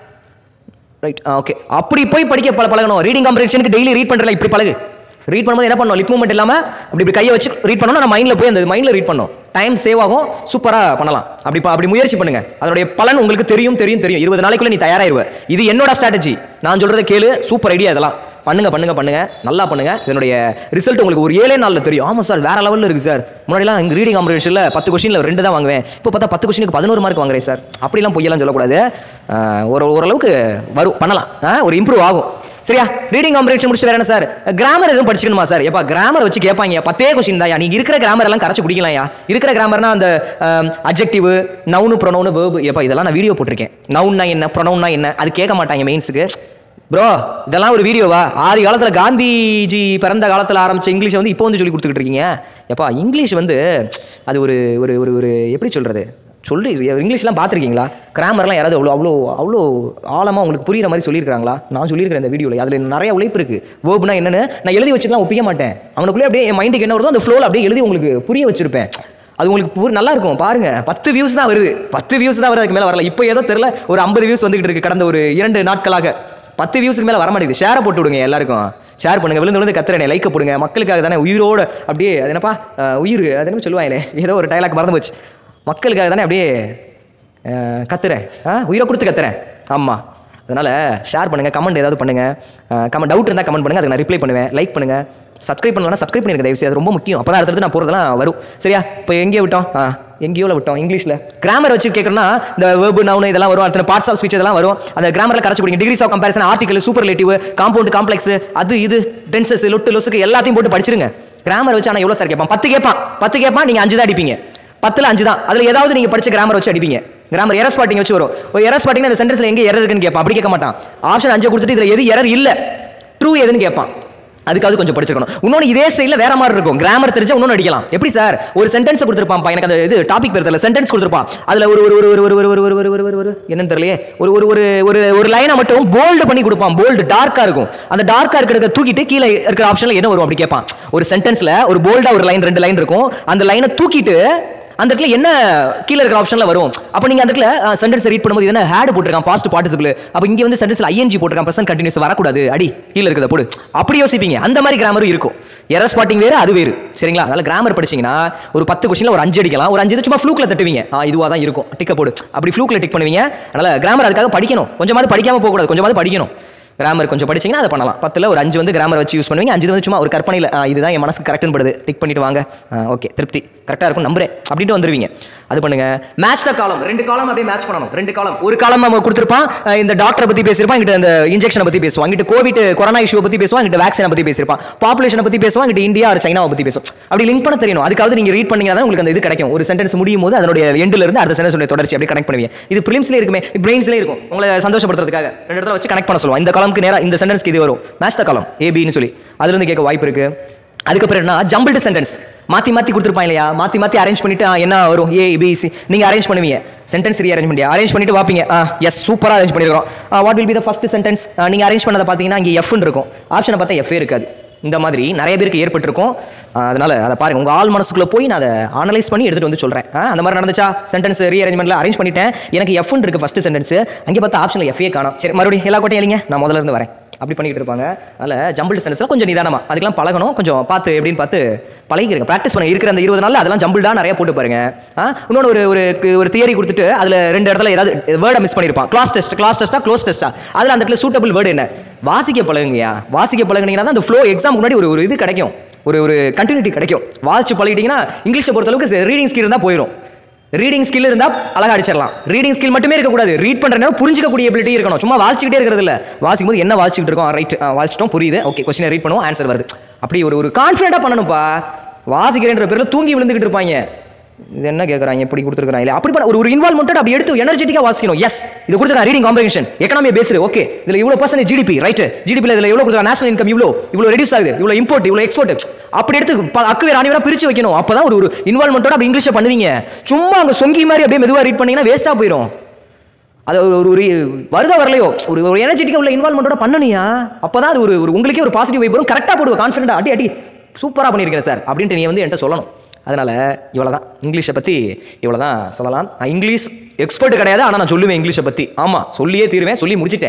ரைட் ஓகே அப்படி போய் படிக்க பல பழகணும் ரீடிங் காம்ப்ரிஹென்ஷனுக்கு டெய்லி ரீட் பண்ணுறல இப்படி பழகு ரீட் பண்ணும்போது என்ன பண்ணணும் லிப் மூவ்மெண்ட் இல்லாமல் அப்படி இப்படி கையை வச்சு ரீட் பண்ணணும் நான் மைண்டில் போய் அந்த மைண்டில் ரீட் பண்ணணும் டைம் சேவ் ஆகும் சூப்பராக பண்ணலாம் அப்படி ப- அப்படி முயற்சி பண்ணுங்க அதனுடைய பலன் உங்களுக்கு தெரியும் தெரியும் தெரியும் இருபது நாளைக்குள்ள நீ தயாராயிருவ இது என்னோட ஸ்ட்ராட்டஜி நான் சொல்றதை கேளு சூப்பர் ஐடியா இதெல்லாம் பண்ணுங்க பண்ணுங்க பண்ணுங்க நல்லா பண்ணுங்க இதனுடைய ரிசல்ட் உங்களுக்கு ஒரு ஏழே நாளில் தெரியும் ஆமாம் சார் வேற லெவலில் இருக்கு சார் முன்னாடிலாம் எங்கள் ரீடிங் காம்படிஷனில் பத்து கொஸ்டினில் ரெண்டு தான் வாங்குவேன் இப்போ பார்த்தா பத்து கொஸ்டினுக்கு பதினோரு மார்க் வாங்குறேன் சார் அப்படிலாம் பொய்யெல்லாம் சொல்லக்கூடாது ஆஹ் ஒரு ஓரளவுக்கு வரும் பண்ணலாம் ஆஹ் ஒரு இம்ப்ரூவ் ஆகும் சரியா ரீடிங் காம்படிஷன் முடிச்சு வேற என்ன சார் கிராமர் எதுவும் படிச்சுக்கணுமா சார் எப்பா கிராமர் வச்சு கேட்பாங்க பத்தே கொஸ்டின் தான் நீங்க இருக்கிற கிராமர் எல்லாம் கரைச்சு குடிக்கலாம்யா இருக்கிற கிராமர்னா அந்த அப்ஜெக்டிவ் நவுனு ப்ரொனவுனு வேர்பு எப்பா இதெல்லாம் நான் வீடியோ போட்டிருக்கேன் நவுன்னா என்ன ப்ரொனவுன்னா என்ன அது கேட்க மாட்டாங்க மெயின்ஸுக்கு ப்ரோ இதெல்லாம் ஒரு வீடியோவா ஆதி காலத்துல காந்திஜி பிறந்த காலத்துல ஆரம்பிச்ச இங்கிலீஷை வந்து இப்போ வந்து சொல்லி கொடுத்துக்கிட்டு இருக்கீங்க எப்பா இங்கிலீஷ் வந்து அது ஒரு ஒரு ஒரு ஒரு எப்படி சொல்றது சொல்லி இங்கிலீஷ்லாம் பார்த்துருக்கீங்களா கிராமர்லாம் யாராவது அவ்வளோ அவ்வளோ அவ்வளோ ஆழமாக உங்களுக்கு புரியுற மாதிரி சொல்லியிருக்காங்களா நான் சொல்லியிருக்கிறேன் இந்த வீடியோவில் அதில் நிறைய உழைப்பு இருக்குது வேர்ப்னா என்னன்னு நான் எழுதி வச்சுக்கலாம் ஒப்பிக்க மாட்டேன் அவனுக்குள்ளே அப்படியே என் மைண்டுக்கு என்ன வருதோ அந்த ஃப்ளோவில் அப்படியே எழுதி உங்களுக்கு புரிய வச்சிருப்பேன் அது உங்களுக்கு புரி- நல்லா இருக்கும் பாருங்க பத்து வியூஸ் தான் வருது பத்து வியூஸ் தான் வருது அதுக்கு மேலே வரல இப்போ ஏதோ தெரியல ஒரு ஐம்பது வியூஸ் வந்துகிட்டு இருக்கு கடந்த ஒரு இரண்டு நாட்களாக பத்து வியூஸ்க்கு மேலே வர மாட்டேங்குது ஷேரை போட்டு விடுங்க எல்லாருக்கும் ஷேர் பண்ணுங்க விழுந்து விழுந்து கத்துறேனே லைக்க போடுங்க மக்களுக்காக தானே உயிரோட அப்படியே அது என்னப்பா அஹ், உயிர் அது என்ன சொல்லுவாங்களே ஏதோ ஒரு டைலாக் மறந்து போச்சு மக்களுக்காக தானே அப்படியே அஹ், கத்துறேன் ஆ உயிரை கொடுத்து கத்துறேன் ஆமாம் அதனால் ஷேர் பண்ணுங்கள் கமெண்ட் ஏதாவது பண்ணுங்கள் கமெண்ட் டவுட் இருந்தால் கமெண்ட் பண்ணுங்கள் அதுக்கு நான் ரிப்ளை பண்ணுவேன் லைக் பண்ணுங்கள் சப்ஸ்கிரைப் பண்ணலாம் சப்ஸ்கிரைப் பண்ணிருங்க தயவுசெய்து அது ரொம்ப முக்கியம் அப்போ தான் அடுத்தடுத்து நான் போகிறதெல்லாம் வரும் சரியா இப்போ எங்கேயோ விட்டோம் ஆ எங்கேயோல விட்டோம் இங்கிலீஷில் கிராமர் வச்சு கேட்குறோன்னா இந்த வேர்பு நவுன் இதெல்லாம் வரும் அடுத்த பார்ட்ஸ் ஆஃப் ஸ்பீச் இதெல்லாம் வரும் அந்த கிராமரில் கரைச்சு பிடிங்க degrees of comparison article superlative compound complex அது இது டென்சஸ் லொட்டு லொசுக்கு எல்லாத்தையும் போட்டு படிச்சிருங்க கிராமர் வச்சு ஆனால் எவ்வளோ சார் கேட்பான் பத்து கேட்பான் பத்து கேட்பான் நீங்கள் அஞ்சு தான் அடிப்பீங்க பத்தில் அஞ்சு தான் அதில் ஏதாவது நீங்கள் படிச்ச கிராமர் வச்சு அடிப்பீங்க கிராமர் எரர் ஸ்பாட்டிங் வச்சு வரும் ஒரு எரர் ஸ்பாட்டிங் அந்த சென்டென்ஸ்ல எங்கே எரர் இருக்குன்னு கேட்பான் அப்படி கேட்க மாட்டான் ஆப்ஷன் அஞ்சு கொடுத்துட்டு இதில் எது எரர் இல்லை ட்ரூ எதுன்னு கேட்பான் அதுக்காவது கொஞ்சம் படிச்சிருக்கணும் இன்னொன்று இதே ஸ்டைலில் வேற மாதிரி இருக்கும் கிராமர் தெரிஞ்சா இன்னொன்று அடிக்கலாம் எப்படி சார் ஒரு சென்டென்ஸ் கொடுத்துருப்பான் எனக்கு அந்த இது டாபிக் பேர் தெரியல சென்டென்ஸ் கொடுத்துருப்பான் அதில் ஒரு ஒரு ஒரு ஒரு ஒரு ஒரு ஒரு ஒரு ஒரு ஒரு ஒரு என்னன்னு தெரியலையே ஒரு ஒரு ஒரு ஒரு ஒரு லைனை மட்டும் போல்டு பண்ணி கொடுப்பான் போல்டு டார்க்காக இருக்கும் அந்த டார்க்காக இருக்கிறத தூக்கிட்டு கீழே இருக்கிற ஆப்ஷனில் என்ன வரும் அப்படி கேட்பான் ஒரு சென்டென்ஸில் ஒரு போல்டா ஒரு லைன் ரெண்டு லைன் இருக்கும் அந்த லைனை தூக்கிட்டு அந்த இடத்துல என்ன கீழே இருக்கிற ஆப்ஷன்ல வரும் அப்போ நீங்க அந்த இடத்துல சென்டென்ஸ் ரீட் பண்ணும்போது என்ன ஹேட் போட்டிருக்கான் பாஸ்ட் பார்ட்டிசிபிள் அப்போ இங்க வந்து சென்டென்ஸ்ல ஐஎன்ஜி போட்டிருக்கான் பிரசன்ட் கண்டினியூஸ் வரக்கூடாது அடி கீழே இருக்கிறத போடு அப்படி யோசிப்பீங்க அந்த மாதிரி கிராமரும் இருக்கும் எரர் ஸ்பாட்டிங் வேறு அது வேறு சரிங்களா அதனால கிராமர் படிச்சீங்கன்னா ஒரு பத்து கொஸ்டின்ல ஒரு அஞ்சு அடிக்கலாம் ஒரு அஞ்சு இது சும்மா ஃப்ளூக்ல தட்டுவீங்க ஆ இதுவாக தான் இருக்கும் டிக்க போடு அப்படி ஃப்ளூக்ல டிக் பண்ணுவீங்க அதனால கிராமர் அதுக்காக படிக்கணும் கொஞ்சமாவது படிக்காம போகக்கூடாது கொஞ்சமாவது படிக்கணும் கிராமர் கொஞ்சம் படிச்சீங்கன்னா அதை பண்ணலாம் பத்தில் ஒரு அஞ்சு வந்து கிராமர் வச்சு யூஸ் பண்ணுவீங்க அஞ்சு வந்து சும்மா ஒரு கற்பனையில் ஆ, இதுதான் என் மனசுக்கு கரெக்ட்னு படுது டிக் பண்ணிட்டு வாங்க ஓகே திருப்தி கரெக்டாக இருக்கும் நம்புறேன் அப்படின்ட்டு வந்துருவீங்க அது பண்ணுங்க மேட்ச் த காலம் ரெண்டு காலம் அப்படியே மேட்ச் பண்ணணும் ரெண்டு காலம் ஒரு காலம் நம்ம கொடுத்துருப்பான் அஹ் இந்த டாக்டரை பத்தி பேசியிருப்பான் இங்கிட்ட அந்த இன்ஜெக்ஷனை பத்தி பேசுவான் இங்கிட்ட கோவிட் கொரோனா இஷ்யூ பத்தி பேசுவான் இங்கிட்ட வேக்சினை பத்தி பேசியிருப்பான் பாப்புலேஷனை பத்தி பேசுவான் இங்கிட்ட இந்தியா ஒரு சைனாவை பத்தி பேசுவோம் அப்படி லிங்க் பண்ண தெரியணும் அதுக்காவது நீங்க ரீட் பண்ணீங்கன்னா தான் உங்களுக்கு அந்த இது கிடைக்கும் ஒரு சென்டென்ஸ் முடியும் போது அதனுடைய எண்ட்ல இருந்து அடுத்த சென்டென்ஸ் தொடர்ச்சி அப்படியே கனெக்ட் பண்ணுவீங்க இது பிலிம்ஸ்லேயே இருக்குமே பிரெயின்ஸ்லேயே இருக்கும் உங்களை சந்தோஷப்படுத்துறதுக்காக ரெண்டு இடத்துல வச்சு கனெக்ட் பண்ண சொல்லுவோம் இந்த காலம்க்கு நேரா இந்த சென்டென்ஸ்க்கு இது வரும் மேட்ச் த காலம் ஏபின்னு சொல்லி அதுல இருந்து கேட்க வாய்ப்பு இருக்கு அதுக்கப்புறம் என்ன ஜம்பிள்டு சென்டென்ஸ் மாத்தி மாத்தி கொடுத்துருப்பாங்க இல்லையா மாத்தி மாத்தி அரேஞ்ச் பண்ணிட்டு ஆ, என்ன வரும் ஏ பி சி நீங்க அரேஞ்ச் பண்ணுவீங்க சென்டென்ஸ் ரீ அரேஞ்ச் பண்ணி அரேஞ்ச் பண்ணிட்டு வாப்பீங்க எஸ் சூப்பரா அரேஞ்ச் பண்ணிருக்கோம் what will be the first sentence நீங்க அரேஞ்ச் பண்ணதை பாத்தீங்கன்னா இங்க எஃப் இருக்கும் ஆப்ஷனை பார்த்தா எஃப் இருக்காது இந்த மாதிரி நிறைய பேருக்கு ஏற்பட்டிருக்கும் ஆஹ் அதனால அதை பாருங்க உங்க ஆள் மனசுக்குள்ள போய் நான் அதை அனலைஸ் பண்ணி எடுத்துட்டு வந்து சொல்றேன் ஆஹ் அந்த மாதிரி நடந்துச்சா சென்டென்ஸ் ரீஅரேஞ்ச்மெண்ட்ல அரேஞ்ச் பண்ணிட்டேன் எனக்கு எஃப்னு இருக்கு ஃபர்ஸ்ட் சென்டென்ஸ் அங்கே பார்த்தா ஆப்ஷன்ல எஃப்ஏ காணும் சரி மறுபடியும் எல்லா கோட்டையும் இல்லைங்க நான் முதல்ல இருந்து வரேன் அப்படி பண்ணிட்டு இருப்பாங்க அதனால ஜம்பிள் சென்டென்ஸ்ல கொஞ்சம் நிதானமா அதுக்கெல்லாம் பழகணும் கொஞ்சம் பார்த்து எப்படின்னு பார்த்து பழகிக்கிறங்க ப்ராக்டிஸ் பண்ண இருக்கிற அந்த இருபது நாள்ல அதெல்லாம் ஜம்பிள்டா நிறைய போட்டு பாருங்க ஆஹ் இன்னொன்று ஒரு ஒரு ஒரு தியரி கொடுத்துட்டு அதுல ரெண்டு இடத்துல ஏதாவது வேர்டை மிஸ் பண்ணியிருப்பான் கிளாஸ் டெஸ்ட் கிளாஸ் டெஸ்ட்டா க்ளோஸ் டெஸ்ட்டா அதில் அந்த இடத்துல சூட்டபிள் வேர்டு என்ன வாசிக்க பழகுங்கயா வாசிக்க பழகுனீங்கன்னா தான் அந்த ஃப்ளோ எக்ஸாம் முன்னாடி ஒரு ஒரு இது கிடைக்கும் ஒரு ஒரு கண்டினியூட்டி கிடைக்கும் வாசிச்சு பழகிட்டீங்கன்னா இங்கிலீஷை பொறுத்தளவுக்கு ரீடிங் ஸ்கில் இருந்தால் போயிடும் ரீடிங் ஸ்கில் இருந்தால் அழகா அடிச்சிடலாம் ரீடிங் ஸ்கில் மட்டுமே இருக்கக்கூடாது ரீட் பண்ற நேரம் புரிஞ்சிக்கக்கூடிய எபிலிட்டி இருக்கணும் சும்மா வாசிச்சுக்கிட்டே இருக்கிறது இல்ல வாசிக்கும் போது என்ன வாசிச்சுட்டு இருக்கோம் ரைட் வாசிச்சிட்டோம் புரியுது ஓகே கொஸ்டினை ரீட் பண்ணுவோம் ஆன்சர் வருது அப்படி ஒரு ஒரு கான்ஃபிடென்ட்டாக பண்ணணும்ப்பா வாசிக்கிறேன்ற பேரில் தூங்கி விழுந்துக்கிட்டு இருப்பாங்க இது என்ன கேட்குறாங்க எப்படி கொடுத்துருக்காங்க இல்லை அப்படி பண்ண ஒரு ஒரு இன்வால்மெண்ட் அப்படி எடுத்து எனர்ஜெட்டிக்காக வாசிக்கணும் எஸ் இது கொடுத்துருக்காங்க reading combination economy based okay இதில் இவ்வளோ பர்சன்ட் ஜிடிபி ரைட் ஜிடிபியில் இதில் எவ்வளோ கொடுத்துருக்காங்க நேஷனல் இன்கம் இவ்வளோ இவ்வளோ ரெடியூஸ் ஆகுது இவ்வளோ இம்போர்ட் இவ்வளோ எக்ஸ்போர்ட் அப்படி எடுத்து ப- அக்கு வேறு அணிவராக பிரித்து வைக்கணும் அப்போ தான் ஒரு ஒரு இன்வால்மெண்ட்டோட அப்படி இங்கிலீஷை பண்ணுவீங்க சும்மா அங்கே சொங்கி மாதிரி அப்படியே மெதுவாக ரீட் பண்ணீங்கன்னா வேஸ்ட்டாக போயிடும் அது ஒரு ஒரு வருதா வரலையோ ஒரு ஒரு எனர்ஜெட்டிக்காக உள்ள இன்வால்மெண்ட்டோட பண்ணணுயா அப்போ தான் அது ஒரு ஒரு உங்களுக்கே ஒரு பாசிட்டிவ் வைப் வரும் கரெக்டாக போடுவோம் கான்ஃபிடென்ட்டாக அடி அடி சூப்பராக பண்ணியிருக்கேன் சார் அப்படின்ட்டு நீ வந்து என்கிட்ட சொல்லணும் அதனால் இவ்வளோ தான் இங்கிலீஷை பற்றி இவ்வளோ தான் சொல்லலாம் நான் இங்கிலீஷ் எக்ஸ்பர்ட் கிடையாது ஆனால் நான் சொல்லுவேன் இங்கிலீஷை பற்றி ஆமாம் சொல்லியே தீருவேன் சொல்லி முடிச்சிட்டேன்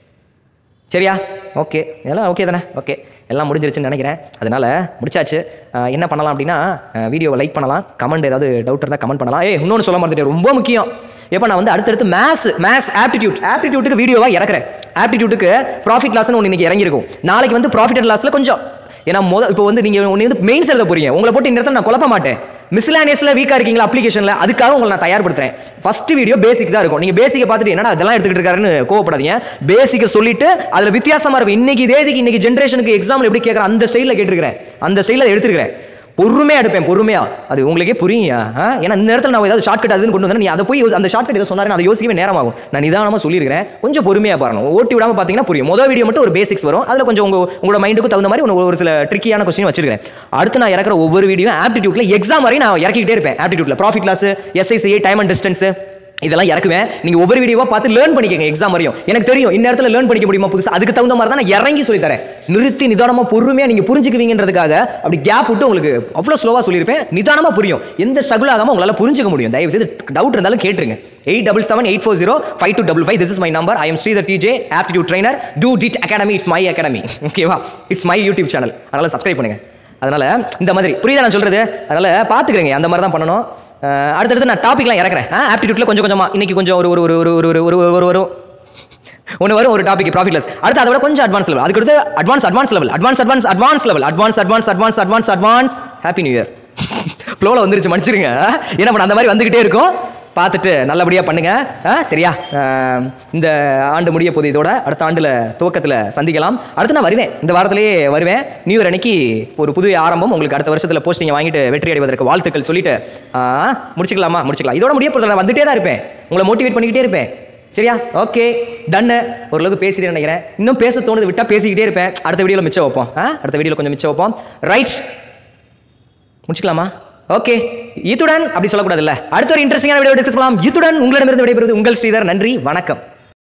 சரியா ஓகே எல்லாம் ஓகே தானே ஓகே எல்லாம் முடிஞ்சிருச்சுன்னு நினைக்கிறேன் அதனால முடிச்சாச்சு அஹ் என்ன பண்ணலாம் அப்படின்னா வீடியோவை லைக் பண்ணலாம் கமெண்ட் ஏதாவது டவுட் இருந்தால் கமெண்ட் பண்ணலாம் ஏய் இன்னொன்று சொல்ல மறந்துட்டேன் ரொம்ப முக்கியம் எப்போ நான் வந்து அடுத்தடுத்து மேத்ஸ் மேத்ஸ் ஆப்டிடியூட் ஆப்டிடியூட்டுக்கு வீடியோவாக இறக்குறேன் ஆப்டிடியூட்டுக்கு ப்ராஃபிட் லாஸ்னு ஒன்று இன்னைக்கு இறங்கியிருக்கும் நாளைக்கு வந்து ப்ராஃபிட் அண்ட் லாஸில் கொஞ்சம் ஏன்னா முத இப்போ வந்து நீங்கள் ஒன்று வந்து மெயின்ஸ் எழுத போறீங்க உங்களை போட்டு இந்த இடத்துல நான் குழப்ப மாட்டேன் மிஸ்லானியஸில் வீக்காக இருக்கீங்களா அப்ளிகேஷனில் அதுக்காக உங்களை நான் தயார்படுத்துறேன் ஃபர்ஸ்ட் வீடியோ பேசிக் தான் இருக்கும் நீங்கள் பேசிக்கை பார்த்துட்டு என்னடா அதெல்லாம் எடுத்துக்கிட்டு இருக்காருன்னு கோவப்படாதீங்க பேசிக்கை சொல்லிட்டு அதில் வித்தியாசமா இருக்கும் இன்னைக்கு தேதிக்கு இன்னைக்கு ஜென்ரேஷனுக்கு எக்ஸாம்பிள் எப்படி கேட்குறேன் அந்த ஸ்டைலில் கேட்டிருக்கிறேன் அந்த ஸ்டைலில் எடுத்துருக்கிறேன் பொறுமையாக எடுப்பேன் பொறுமையா அது உங்களுக்கே புரியுங்க ஆ? ஏன்னா இந்த இடத்துல நான் ஏதாவது ஷார்ட்கட் அதுன்னு கொண்டு வந்தேன் நீ அதை போய் யோசி- அந்த ஷார்ட்கட் ஏதோ சொன்னாரு அதை யோசிக்கவே நேரமாகும் நான் நிதானமாக சொல்லியிருக்கிறேன் கொஞ்சம் பொறுமையாக பாருங்க ஓட்டி விடாம பார்த்தீங்கன்னா புரியும் மொதல் வீடியோ மட்டும் ஒரு பேசிக்ஸ் வரும் அதில் கொஞ்சம் உங்க உங்களோட மைண்டுக்கு தகுந்த மாதிரி ஒரு- ஒரு சில ட்ரிக்கியான கொஸ்டின் வச்சிருக்கேன் அடுத்து நான் இறக்குற ஒவ்வொரு வீடியோ ஆப்டிடியூட்ல எக்ஸாம் வரையும் நான் இறக்கிட்டே இருப்பேன் ஆப்டிடியூட்ல profit class SI CI time and distance இதெல்லாம் இறக்குவேன் நீங்க ஒவ்வொரு வீடியோவா பார்த்து லேர்ன் பண்ணிக்கங்க எக்ஸாம் வரையும் எனக்கு தெரியும் இந்த இடத்துல லேர்ன் பண்ணிக்க முடியுமா புதுசா அதுக்கு தகுந்த மாதிரி தான் நான் இறங்கி சொல்லி தரேன் நிறுத்தி நிதானமா பொறுமையா நீங்க புரிஞ்சுக்குவீங்கன்றதுக்காக அப்படி கேப் விட்டு உங்களுக்கு அவ்வளவு ஸ்லோவா சொல்லியிருப்பேன் நிதானமா புரியும் எந்த ஸ்ட்ரகிள் ஆகாம உங்களால புரிஞ்சுக்க முடியும் தயவு செய்து டவுட் இருந்தாலும் கேட்டுருங்க eight double seven eight four zero five two double five this is my number I am Sridhar DJ aptitude trainer two dit academy it's my academy ஓகேவா இட்ஸ் மை யூடியூப் சேனல் அதனால சப்ஸ்கிரைப் பண்ணுங்க அதனால இந்த மாதிரி புரியுதா நான் சொல்றது அதனால பாத்துக்கிறேங்க அந்த மாதிரி தான் பண்ணணும் அஹ் அடுத்தடுத்து நான் டாபிக்லாம் இறக்குறேன் ஆப்டிடியூட்ல கொஞ்சம் கொஞ்சமா இன்னைக்கு கொஞ்சம் ஒரு ஒரு ஒரு ஒரு ஒரு ஒரு ஒரு ஒரு ஒரு ஒன்று வரும் ஒரு டாபிக் ப்ராஃபிட்லெஸ் அடுத்து அதை விட கொஞ்சம் அட்வான்ஸ் லெவல் அதுக்கு அடுத்து advance advance level advance advance advance level advance advance advance advance advance happy new year ஃப்ளோவில் வந்துருச்சு மன்னிச்சிருங்க என்ன பண்ண அந்த மாதிரி வந்துக்கிட்டே இருக்கும் பார்த்துட்டு நல்லபடியாக பண்ணுங்க ஆ, சரியா ஆ, இந்த ஆண்டு முடிய போது இதோட அடுத்த ஆண்டில் துவக்கத்தில் சந்திக்கலாம் அடுத்து நான் வருவேன் இந்த வாரத்திலேயே வருவேன் நியூ இயர் அன்னைக்கு ஒரு புது ஆரம்பம் உங்களுக்கு அடுத்த வருஷத்தில் போஸ்டிங்கை வாங்கிட்டு வெற்றி அடைவதற்கு வாழ்த்துக்கள் சொல்லிட்டு ஆ, முடிச்சுக்கலாமா முடிச்சுக்கலாம் இதோட முடிய போதில் நான் வந்துட்டே தான் இருப்பேன் உங்களை மோட்டிவேட் பண்ணிக்கிட்டே இருப்பேன் சரியா ஓகே டன்னு ஓரளவுக்கு பேசிட்டு நினைக்கிறேன் இன்னும் பேச தோணுது விட்டா பேசிக்கிட்டே இருப்பேன் அடுத்த வீடியோவில் மிச்சம் வைப்போம் ஆ? அடுத்த வீடியோவில் கொஞ்சம் மிச்சம் வைப்போம் ரைட் முடிச்சுக்கலாமா ஓகே இத்துடன் அப்படி சொல்லக்கூடாதுல்ல அடுத்த ஒரு இன்ட்ரெஸ்டிங்கான வீடியோ டிஸ்கஸ் பண்ணலாம் இத்துடன் உங்களிடமிருந்து விடைபெறுவது உங்கள் ஸ்ரீதர் நன்றி வணக்கம்